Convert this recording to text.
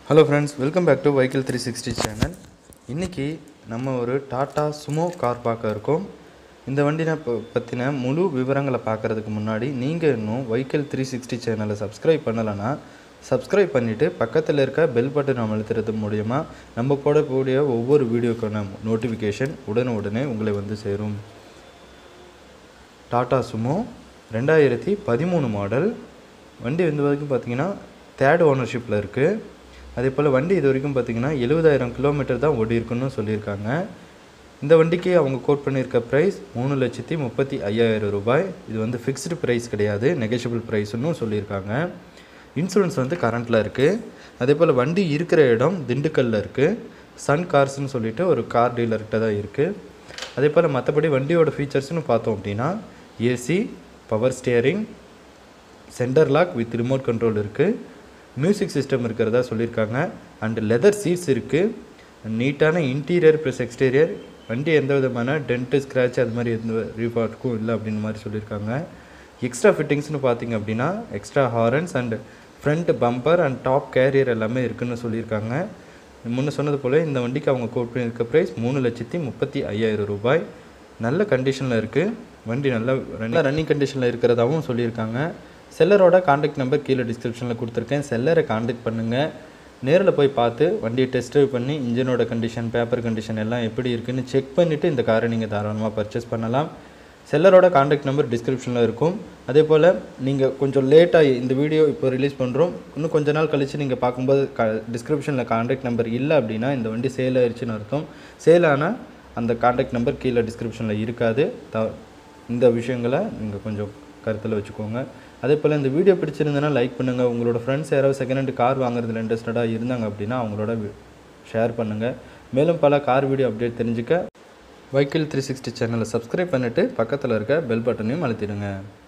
hello friends welcome back to vehicle three sixty channel இன்றைக்கி நம்ம ஒரு டாட்டா சுமோ கார் பார்க்க இருக்கோம் இந்த வண்டினை ப பற்றின முழு விவரங்களை பார்க்குறதுக்கு முன்னாடி நீங்கள் இன்னும் வைக்கிள் த்ரீ சிக்ஸ்டி சேனலை சப்ஸ்கிரைப் பண்ணலைன்னா சப்ஸ்கிரைப் பண்ணிவிட்டு பக்கத்தில் இருக்க பெல் பட்டன் அழுத்துறது மூலயமா நம்ம போடக்கூடிய ஒவ்வொரு வீடியோக்கான நோட்டிஃபிகேஷன் உடனுடனே உங்களை வந்து சேரும் டாடா சுமோ ரெண்டாயிரத்தி பதிமூணு மாடல் வண்டி வந்து வரைக்கும் பார்த்தீங்கன்னா தேர்ட் ஓனர்ஷிப்பில் இருக்குது அதே போல் வண்டி இது வரைக்கும் பார்த்தீங்கன்னா எழுபதாயிரம் கிலோமீட்டர் தான் ஓடி இருக்குன்னு சொல்லியிருக்காங்க இந்த வண்டிக்கு அவங்க கோட் பண்ணியிருக்க ப்ரைஸ் மூணு லட்சத்தி முப்பத்தி ஐயாயிரம் ரூபாய் இது வந்து ஃபிக்ஸ்டு ப்ரைஸ் கிடையாது நெகஷியபிள் ப்ரைஸ்னு சொல்லியிருக்காங்க இன்சூரன்ஸ் வந்து கரண்ட்டில் இருக்குது அதே போல் வண்டி இருக்கிற இடம் திண்டுக்கல்லில் இருக்குது சன் கார்ஸ்னு சொல்லிட்டு ஒரு கார் டீலர்கிட்ட தான் இருக்குது அதே போல் மற்றபடி வண்டியோட ஃபீச்சர்ஸ்னு பார்த்தோம் அப்படின்னா AC power steering center lock with remote control இருக்குது மியூசிக் சிஸ்டம் இருக்கிறதா சொல்லியிருக்காங்க அண்ட் லெதர் சீட்ஸ் இருக்குது நீட்டான இன்டீரியர் ப்ளஸ் எக்ஸ்டீரியர் வண்டி எந்த விதமான டென்ட்டு ஸ்க்ராட்ச் அது மாதிரி எந்த ரீபார்ட்டுக்கும் இல்லை அப்படின்னு மாதிரி சொல்லியிருக்காங்க எக்ஸ்ட்ரா ஃபிட்டிங்ஸ்னு பார்த்தீங்க அப்படின்னா extra horns and front bumper and top carrier எல்லாமே இருக்குன்னு சொல்லியிருக்காங்க முன்ன சொன்னது போல் இந்த வண்டிக்கு அவங்க கோட் பண்ணியிருக்க ப்ரைஸ் மூணு லட்சத்தி முப்பத்தி ஐயாயிரம் ரூபாய் நல்ல கண்டிஷனில் இருக்குது வண்டி நல்ல நல்ல ரன்னிங் கண்டிஷனில் இருக்கிறதாவும் சொல்லியிருக்காங்க செல்லரோட காண்டாக்ட் நம்பர் கீழே டிஸ்கிரிப்ஷனில் கொடுத்துருக்கேன் செல்லரை காண்டாக்ட் பண்ணுங்கள் நேரில் போய் பார்த்து வண்டியை டெஸ்ட் ட்ரைவ் பண்ணி இன்ஜினோட கண்டிஷன் பேப்பர் கண்டிஷன் எல்லாம் எப்படி இருக்குன்னு செக் பண்ணிவிட்டு இந்த காரை நீங்கள் தாராளமாக பர்ச்சேஸ் பண்ணலாம் செல்லரோட காண்டாக்ட் நம்பர் டிஸ்கிரிப்ஷனில் இருக்கும் அதே போல் நீங்கள் கொஞ்சம் லேட்டாக இந்த வீடியோ இப்போ ரிலீஸ் பண்ணுறோம் இன்னும் கொஞ்ச நாள் கழித்து நீங்கள் பார்க்கும்போது க டிஸ்கிரிப்ஷனில் காண்டாக்ட் நம்பர் இல்லை அப்படின்னா இந்த வண்டி சேல் ஆயிடுச்சுன்னு அர்த்தம் சேல் ஆனால் அந்த காண்டாக்ட் நம்பர் கீழே டிஸ்கிரிப்ஷனில் இருக்காது த இந்த விஷயங்களை நீங்கள் கொஞ்சம் கருத்தில் வச்சுக்கோங்க அதே போல் இந்த வீடியோ பிடிச்சிருந்தனா லைக் பண்ணுங்கள் உங்களோட ஃப்ரெண்ட்ஸ் யாராவது செகண்ட் ஹேண்ட் கார் வாங்குறதுல இன்ட்ரெஸ்டடாக இருந்தாங்க அப்படின்னா அவங்களோட ஷேர் பண்ணுங்கள் மேலும் பல கார் வீடியோ அப்டேட் தெரிஞ்சுக்க வைக்கிள் த்ரீ சிக்ஸ்டி சேனலை சப்ஸ்கிரைப் பண்ணிவிட்டு பக்கத்தில் இருக்க பெல் பட்டனையும் அழுத்திடுங்க